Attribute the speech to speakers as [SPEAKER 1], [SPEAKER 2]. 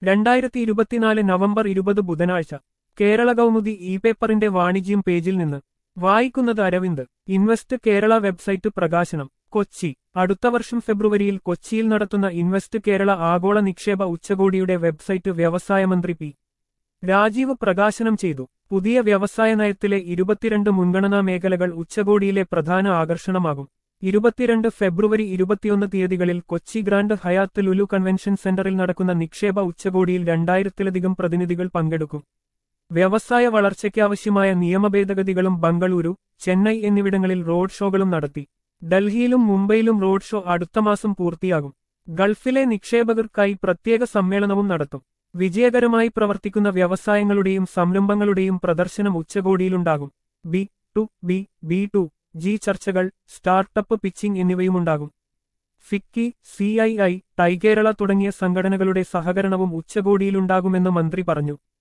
[SPEAKER 1] രണ്ടായിരത്തി ഇരുപത്തിനാല് നവംബർ ഇരുപത് ബുധനാഴ്ച കേരള കൗമുദി ഇ പേപ്പറിന്റെ വാണിജ്യം പേജിൽ നിന്ന് വായിക്കുന്നത് അരവിന്ദ് ഇൻവെസ്റ്റ് കേരള വെബ്സൈറ്റ് പ്രകാശനം കൊച്ചി അടുത്ത വർഷം ഫെബ്രുവരിയിൽ കൊച്ചിയിൽ നടത്തുന്ന ഇൻവെസ്റ്റ് കേരള ആഗോള നിക്ഷേപ ഉച്ചകോടിയുടെ വെബ്സൈറ്റ് വ്യവസായ മന്ത്രി പി രാജീവ് പ്രകാശനം ചെയ്തു പുതിയ വ്യവസായ നയത്തിലെ ഇരുപത്തിരണ്ട് മുൻഗണനാ മേഖലകൾ ഉച്ചകോടിയിലെ പ്രധാന ആകർഷണമാകും ഇരുപത്തിരണ്ട് ഫെബ്രുവരി ഇരുപത്തിയൊന്ന് തീയതികളിൽ Kochi grand Hyatt Lulu convention സെന്ററിൽ നടക്കുന്ന നിക്ഷേപ ഉച്ചകോടിയിൽ രണ്ടായിരത്തിലധികം പ്രതിനിധികൾ പങ്കെടുക്കും വ്യവസായ വളർച്ചയ്ക്കാവശ്യമായ നിയമഭേദഗതികളും ബംഗളൂരു ചെന്നൈ എന്നിവിടങ്ങളിൽ റോഡ് ഷോകളും നടത്തി ഡൽഹിയിലും മുംബൈയിലും റോഡ് ഷോ അടുത്ത മാസം പൂർത്തിയാകും ഗൾഫിലെ നിക്ഷേപകർക്കായി പ്രത്യേക സമ്മേളനവും നടത്തും വിജയകരമായി പ്രവർത്തിക്കുന്ന വ്യവസായങ്ങളുടെയും സംരംഭങ്ങളുടെയും പ്രദർശനം ഉച്ചകോടിയിലുണ്ടാകും B to B B to G ചർച്ചകൾ startup pitching എന്നിവയുമുണ്ടാകും FICCI C I I ടൈകേരള തുടങ്ങിയ സംഘടനകളുടെ സഹകരണവും ഉച്ചകോടിയിലുണ്ടാകുമെന്ന് മന്ത്രി പറഞ്ഞു